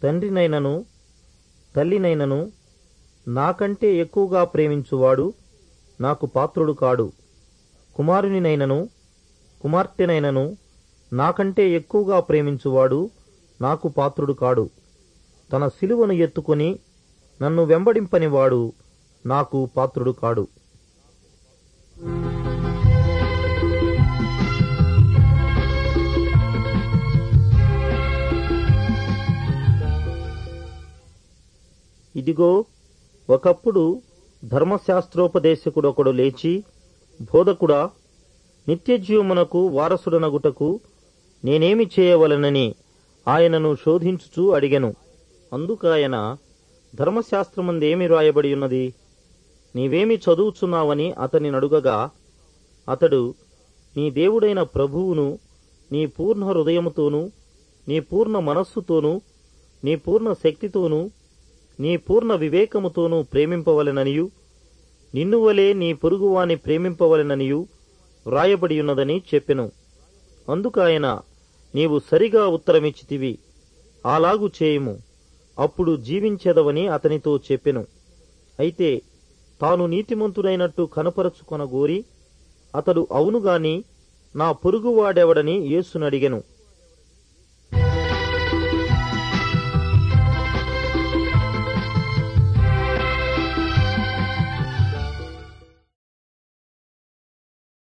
తండ్రినైనను తల్లినైనను నాకంటే ఎక్కువగా ప్రేమించువాడు నాకు పాత్రుడు కాడు కుమారునినైనను కుమార్తెనైనను నాకంటే ఎక్కువగా ప్రేమించువాడు నాకు పాత్రుడు కాడు తన సిలువను ఎత్తుకొని నన్ను వెంబడింపనివాడు నాకు పాత్రుడు కాడు ఇదిగో ఒకప్పుడు ధర్మశాస్త్రోపదేశకుడొకడు లేచి బోధకుడా నిత్యజీవమునకు వారసుడనగుటకు నేనేమి చేయవలనని ఆయనను శోధించుచూ అడిగెను అందుకాయన ధర్మశాస్త్రమందేమి రాయబడి ఉన్నది నీవేమి చదువుచున్నావని అతని నడుగగా అతడు నీ దేవుడైన ప్రభువును నీ పూర్ణ హృదయముతోనూ నీ పూర్ణ మనస్సుతోనూ నీ పూర్ణ శక్తితోనూ నీ పూర్ణ వివేకముతోనూ ప్రేమింపవలెననియు నిన్ను వలె నీ పొరుగువాని ప్రేమింపవలెననియు వ్రాయబడి ఉన్నదని చెప్పెను అందుకాయన నీవు సరిగా ఉత్తరమిచ్చితివి అలాగు చేయుము అప్పుడు జీవించెదవని అతనితో చెప్పెను అయితే తాను నీతిమంతుడైనట్టు కనపరచుకొనగోరి అతడు అవునుగాని నా పొరుగువాడెవడని యేసునడిగెను